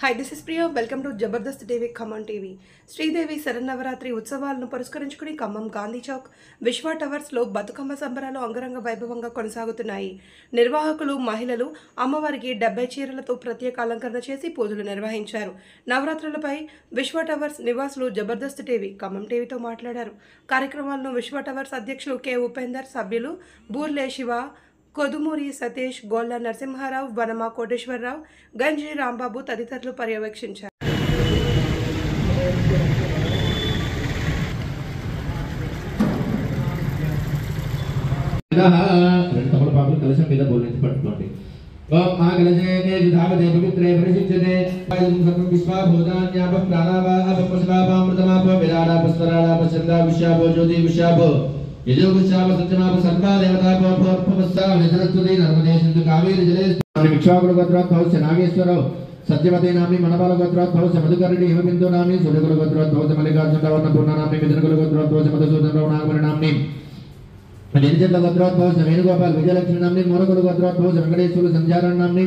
hi this is Priya welcome to Jabardasth TV Khammam TV Sridevi Sharannavaratri ఉత్సవాలను పురస్కరించుకుని ఖమ్మం గాంధీ చౌక్ విశ్వ టవర్స్లో బతుకమ్మ సంబరాలు అంగరంగ వైభవంగా కొనసాగుతున్నాయి నిర్వాహకులు మహిళలు అమ్మవారికి డెబ్బై చీరలతో ప్రత్యేక అలంకరణ చేసి పూజలు నిర్వహించారు నవరాత్రులపై విశ్వ టవర్స్ నివాసులు జబర్దస్త్ టీవీ ఖమ్మం టీవీతో మాట్లాడారు కార్యక్రమాలను విశ్వ టవర్స్ అధ్యక్షులు కె ఉపేందర్ సభ్యులు బూర్లే శివ కొదుమూరి సతీష్ గోళ్ల నరసింహారావు వనమా కోటేశ్వరరావు గంజి రాంబాబు తదితరులు పర్యవేక్షించారు రెండు తమలపాకులు కలశం మీద బోధించి పట్టుకోండి ఓం ఆ కలశేనే యుధావదే పవిత్రే పరిశుద్ధతే వాయుం సర్వం విశ్వాభూతాన్యాప ప్రాణావాహ పశుభాపామృతమాప విరాడాప స్వరాడాప చందా విశ్వాపో జ్యోతి విశ్వాపో యజో విశ్వాప సత్యమాప సర్వా దేవతాపో భోర్భవస్సా నిధరస్తుతి నర్మదే సింధు కావేరి జలే విశ్వాకుడు గోత్రోద్భవస్య నాగేశ్వరరావు సత్యవతే నామి మనపాల గోత్రోద్భవస్య మధుకరుడి హిమబిందు నామి సూర్యకుల గోత్రోద్భవస్య మల్లికార్జున వర్ణ పూర్ణ నామి మిథునకుల గోత్రోద్భవస్య మధుసూదనరావు నాగమణి నామి నిరిచంద్ర గోత్రోద్భవ వేణుగోపాల్ విజయలక్ష్మి నామ్ని మూలకుడు గోత్రోద్భవ వెంకటేశ్వరుడు సంచారణ నామ్ని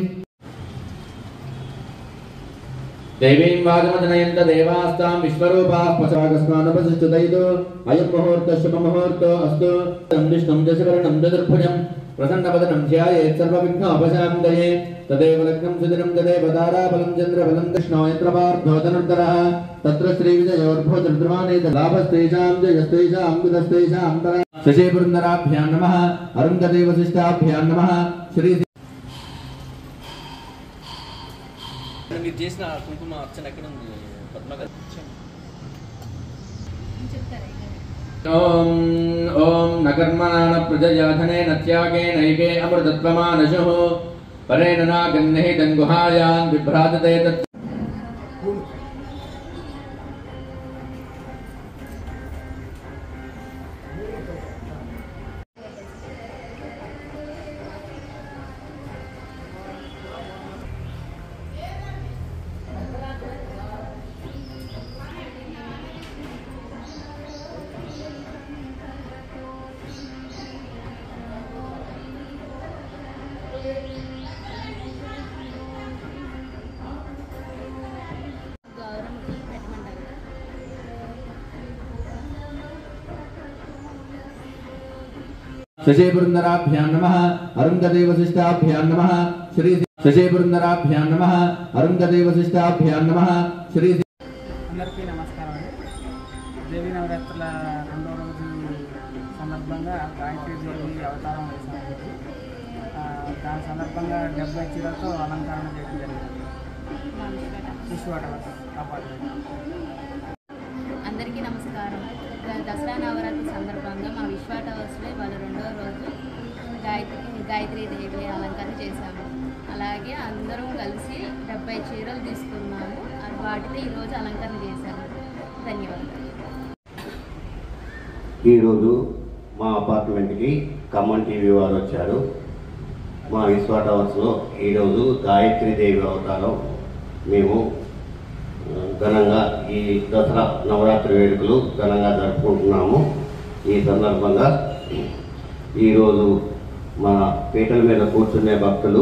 దైవీం వాగమజనయంత దేవాస్తాం విశ్వరూపాః పశాగస్మానపసిష్ఠుదైదో అయం ముహూర్త శుభ ముహూర్తో అస్తు సందిష్టం జశకరణం దదుర్భుజం ప్రసన్నవదనం ధ్యాయేత్ సర్వవిఘ్నోపశాంతయే తదేవ లగ్నం సుదినం తదేవ తారాబలం చంద్రబలం కృష్ణో యత్రపార్థో ధనుర్ధరः తత్ర శ్రీవిజయోర్భోజరుద్రమానేత లాభస్తేషాం జయస్తేషాం కుదస్తేషాం తర శశీపురందరాభ్యాం నమః అరుంధతే వశిష్టాభ్యాం నమః శ్రీ మీరు చేసిన కుంకుమ అర్చన ఎక్కడ ఉంది పద్మగారు ఓం ఓం నకర్మణాన ప్రజయాధనే నత్యాగే నైకే అమృతత్వమానశుః పరేణ నాగన్నేహి దంగుహాయాన్ విభ్రాతతే తత్ గౌరమ్మకి పెట్టమంటారు శశీపురందరాభ్యాం నమః అరుంధతే వశిష్టాభ్యాం నమః శ్రీ శశీపురందరాభ్యాం నమః అరుంధతే వశిష్టాభ్యాం నమః శ్రీ అందరికీ నమస్కారం అండి దేవీ నవరాత్రుల రెండో రోజు సందర్భంగా గాయత్రి దేవి అవతారం వేశారు ఆ, దాని సందర్భంగా డెబ్బై చీరలతో అలంకరణ చేయడం జరిగింది విశ్వాట అపార్ట్మెంట్ అందరికీ నమస్కారం ద- దసరా నవరాత్రి సందర్భంగా మా విశ్వ టవర్స్లో ఇవాళ రెండో రోజు గాయత్రి గాయత్రి దేవి అలంకరణ చేశాము అలాగే అందరం కలిసి డెబ్బై చీరలు తీసుకున్నాము అది వాటిని ఈరోజు అలంకరణ చేశాము ధన్యవాదాలు ఈరోజు మా అపార్ట్మెంట్కి ఖమ్మం టీవీ వారు వచ్చారు మా విశ్వ టవర్స్లో ఈరోజు గాయత్రి దేవి అవతారం మేము ఆ, ఘనంగా ఈ దసరా నవరాత్రి వేడుకలు ఘనంగా జరుపుకుంటున్నాము ఈ సందర్భంగా ఈరోజు మన పీటల మీద కూర్చునే భక్తులు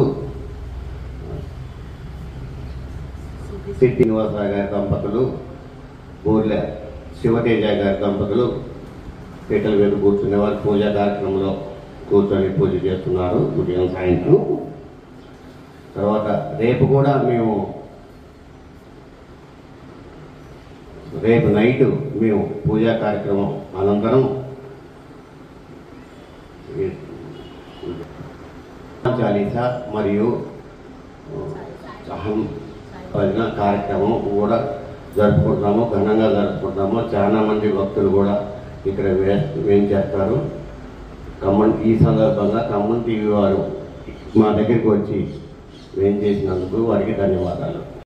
సిట్టి నివాసరావు గారి దంపతులు ఊర్లే శివతేజ గారి దంపతులు పీటల మీద కూర్చునే వారు పూజా కార్యక్రమంలో కూర్చొని పూజ చేస్తున్నారు ఉదయం సాయంత్రం తర్వాత రేపు కూడా మేము రేపు నైట్ మేము పూజా కార్యక్రమం అనంతరం ఈ చాలీసా మరియు అహం భజన కార్యక్రమం కూడా జరుపుకుంటున్నాము ఘనంగా జరుపుకుంటున్నాము చాలా మంది భక్తులు కూడా ఇక్కడ వే వేం చేస్తారు ఖమ్మం ఈ సందర్భంగా ఖమ్మం టీవీ వారు మా దగ్గరికి వచ్చి వేం చేసినందుకు వారికి ధన్యవాదాలు